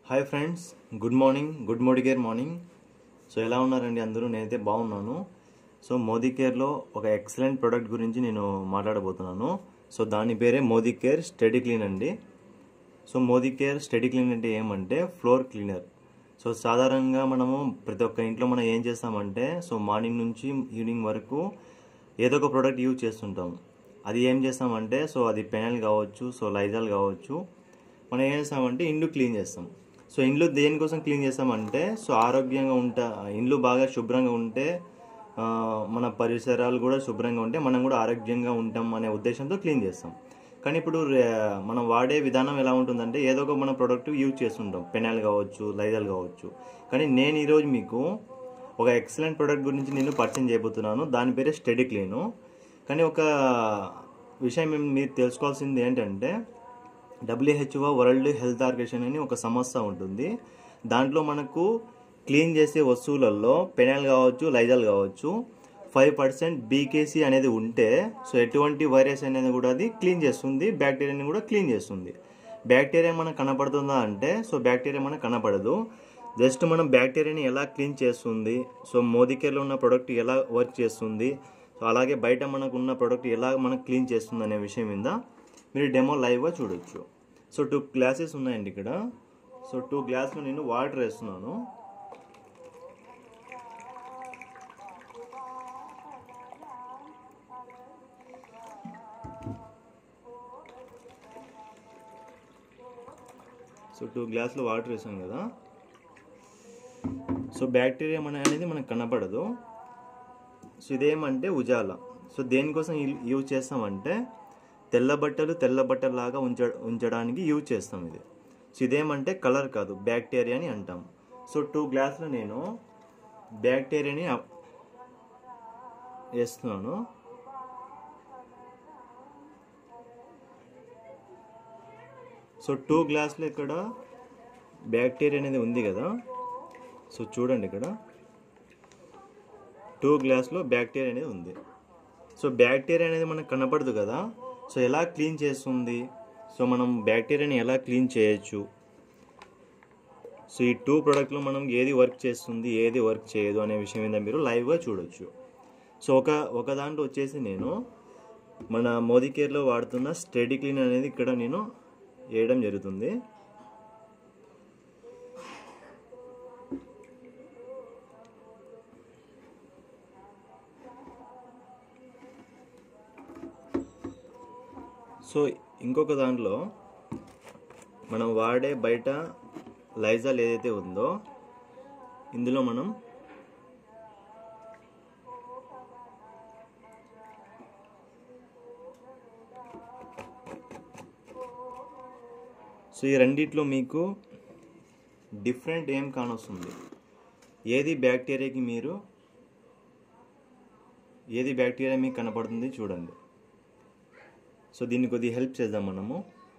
hi friends good morning good Modi care morning so ఎలా ఉన్నారండి అందరూ నేనైతే బాగున్నాను సో మోదీ కేర్లో ఒక ఎక్సలెంట్ ప్రోడక్ట్ గురించి నేను మాట్లాడబోతున్నాను సో దాని పేరే మోదీ కేర్ స్టడీ క్లీన్ అండి so Modi care study clean అంటే ఏమంటే ఫ్లోర్ క్లీనర్ సో సాధారణంగా మనము ప్రతి ఒక్క ఇంట్లో మనం ఏం చేస్తామంటే సో మార్నింగ్ నుంచి ఈవినింగ్ వరకు ఏదో ఒక ప్రోడక్ట్ యూజ్ చేస్తుంటాం అది ఏం చేస్తామంటే సో అది పెనల్ కావచ్చు సో లైజాల్ కావచ్చు మనం ఏం చేస్తామంటే ఇండ్లు క్లీన్ చేస్తాం సో ఇండ్లు దేనికోసం క్లీన్ చేస్తామంటే సో ఆరోగ్యంగా ఉంటా ఇండ్లు బాగా శుభ్రంగా ఉంటే ఆ, మన పరిసరాలు కూడా శుభ్రంగా ఉంటే మనం కూడా ఆరోగ్యంగా ఉంటాం అనే ఉద్దేశంతో క్లీన్ చేస్తాం కానీ ఇప్పుడు రే- మనం వాడే విధానం ఎలా ఉంటుందంటే ఏదో ఒక మన ప్రోడక్ట్ యూజ్ చేస్తుంటాం పెనాల్ కావచ్చు లైజాల్ కావచ్చు కానీ నేను ఈరోజు మీకు ఒక ఎక్సలెంట్ ప్రోడక్ట్ గురించి నేను పరిచయం చేయబోతున్నాను దాని పేరే స్టడీ క్లీను కానీ ఒక విషయం ఏం- మీరు తెలుసుకోవాల్సింది ఏంటంటే డబ్ల్యూహెచ్ఓ వరల్డ్ హెల్త్ ఆర్గనైజేషన్ అని ఒక సంస్థ ఉంటుంది దాంట్లో మనకు క్లీన్ చేసే వస్తువులలో పెనాల్ కావచ్చు లైజాల్ కావచ్చు ఫైవ్ పర్సెంట్ బీకేసీ అనేది ఉంటే సో ఎటువంటి వైరస్ అనేది కూడా అది క్లీన్ చేస్తుంది బ్యాక్టీరియాని కూడా క్లీన్ చేస్తుంది బ్యాక్టీరియా మనకు కనపడుతుందా అంటే సో బ్యాక్టీరియా మనకు కనపడదు జస్ట్ మనం బ్యాక్టీరియాని ఎలా క్లీన్ చేస్తుంది సో మోదికేర్లో ఉన్న ప్రోడక్ట్ ఎలా వర్క్ చేస్తుంది సో అలాగే బయట మనకు ఉన్న ప్రోడక్ట్ ఎలా మనకు క్లీన్ చేస్తుంది అనే విషయం మీద మీరు డెమో లైవ్గా చూడొచ్చు సో టూ గ్లాసెస్ ఉన్నాయండి ఇక్కడ సో టూ గ్లాసులు నేను వాటర్ వేస్తున్నాను సో టూ గ్లాసులు వాటర్ వేసాం కదా సో బ్యాక్టీరియా మన అనేది మనకు కనపడదు సో ఇదేమంటే ఉజాల సో దేనికోసం యూ- యూజ్ చేస్తామంటే తెల్ల బట్టలు తెల్ల బట్టల్లాగా ఉంచ ఉంచడానికి యూజ్ చేస్తాం ఇది సో ఇదేమంటే కలర్ కాదు బ్యాక్టీరియా అని అంటాం సో టూ గ్లాసులు నేను బ్యాక్టీరియాని అప్- వేస్తున్నాను సో టూ గ్లాసులు ఇక్కడ బ్యాక్టీరియా అనేది ఉంది కదా సో చూడండి ఇక్కడ టూ గ్లాస్లో బ్యాక్టీరియా అనేది ఉంది సో బ్యాక్టీరియా అనేది మనకు కనపడదు కదా సో ఎలా క్లీన్ చేస్తుంది సో మనం బ్యాక్టీరియాని ఎలా క్లీన్ చేయొచ్చు సో ఈ టూ ప్రోడక్ట్లో మనం ఏది వర్క్ చేస్తుంది ఏది వర్క్ చేయదు అనే విషయం మీద మీరు లైవ్గా చూడొచ్చు సో ఒక ఒక దాంట్లో వచ్చేసి నేను మన మోదీ కేర్లో వాడుతున్న స్టడీ క్లీన్ అనేది ఇక్కడ నేను వేయడం జరుగుతుంది సో ఇంకొక దాంట్లో మనం వాడే బయట లైజాల్ ఏదైతే ఉందో ఇందులో మనం సో ఈ రెండిట్లో మీకు డిఫరెంట్ ఏం కానొస్తుంది ఏది బ్యాక్టీరియాకి మీరు ఏది బ్యాక్టీరియా మీకు కనపడుతుంది చూడండి సో దీన్ని కొద్దిగా హెల్ప్ చేద్దాం మనము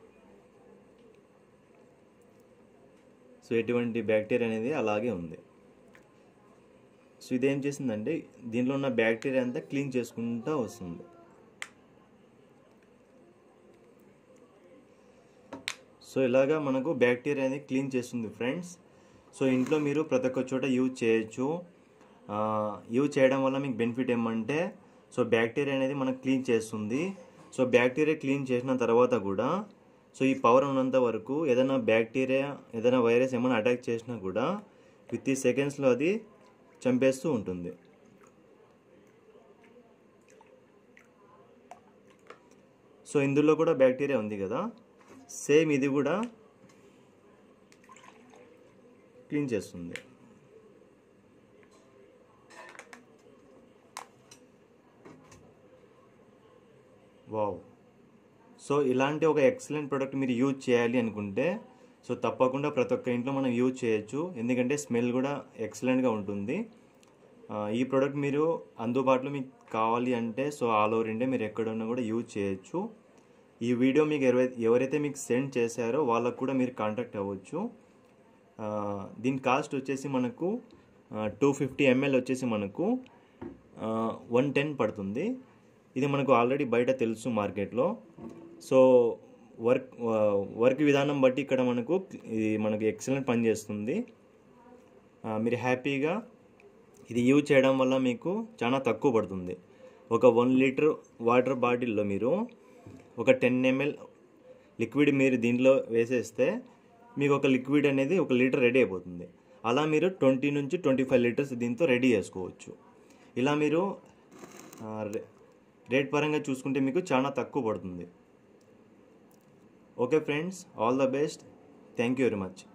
సో ఎటువంటి బ్యాక్టీరియా అనేది అలాగే ఉంది సో ఇదేం చేసిందంటే దీనిలో ఉన్న బ్యాక్టీరియా అంతా క్లీన్ చేసుకుంటూ వస్తుంది సో ఇలాగా మనకు బ్యాక్టీరియా అనేది క్లీన్ చేస్తుంది ఫ్రెండ్స్ సో ఇంట్లో మీరు ప్రతి ఒక్క చోట యూజ్ చేయొచ్చు ఆ, యూజ్ చేయడం వల్ల మీకు బెనిఫిట్ ఏమంటే సో బ్యాక్టీరియా అనేది మనకు క్లీన్ చేస్తుంది సో బ్యాక్టీరియా క్లీన్ చేసిన తర్వాత కూడా సో ఈ పవర్ ఉన్నంత వరకు ఏదైనా బ్యాక్టీరియా ఏదైనా వైరస్ ఏమైనా అటాక్ చేసినా కూడా విత్ ఈ సెకండ్స్లో అది చంపేస్తూ ఉంటుంది సో ఇందులో కూడా బ్యాక్టీరియా ఉంది కదా సేమ్ ఇది కూడా క్లీన్ చేస్తుంది వావ్ సో ఇలాంటి ఒక ఎక్సలెంట్ ప్రోడక్ట్ మీరు యూజ్ చేయాలి అనుకుంటే సో తప్పకుండా ప్రతి ఒక్క ఇంట్లో మనం యూజ్ చేయొచ్చు ఎందుకంటే స్మెల్ కూడా ఎక్సలెంట్గా ఉంటుంది ఆ, ఈ ప్రోడక్ట్ మీరు అందుబాటులో మీకు కావాలి అంటే సో ఆల్ ఓవర్ ఇండియా మీరు ఎక్కడున్నా కూడా యూజ్ చేయొచ్చు ఈ వీడియో మీకు ఎవరై- ఎవరైతే మీకు సెండ్ చేశారో వాళ్ళకు కూడా మీరు కాంటాక్ట్ అవ్వచ్చు ఆ, దీని కాస్ట్ వచ్చేసి మనకు టూ ఫిఫ్టీ ఎంఎల్ వచ్చేసి మనకు వన్ టెన్ పడుతుంది ఇది మనకు ఆల్రెడీ బయట తెలుసు మార్కెట్లో సో వర్క్ వర్క్ విధానం బట్టి ఇక్కడ మనకు ఇది మనకు ఎక్సలెంట్ పని చేస్తుంది ఆ, మీరు హ్యాపీగా ఇది యూజ్ చేయడం వల్ల మీకు చాలా తక్కువ పడుతుంది ఒక వన్ లీటర్ వాటర్ బాటిల్లో మీరు ఒక టెన్ ఎంఎల్ లిక్విడ్ మీరు దీంట్లో వేసేస్తే మీకు ఒక లిక్విడ్ అనేది ఒక లీటర్ రెడీ అయిపోతుంది అలా మీరు ట్వంటీ నుంచి ట్వంటీ ఫైవ్ లీటర్స్ దీంతో రెడీ చేసుకోవచ్చు ఇలా మీరు ఆ, రే- రేట్ పరంగా చూసుకుంటే మీకు చాలా తక్కువ పడుతుంది okay friends all the best thank you very much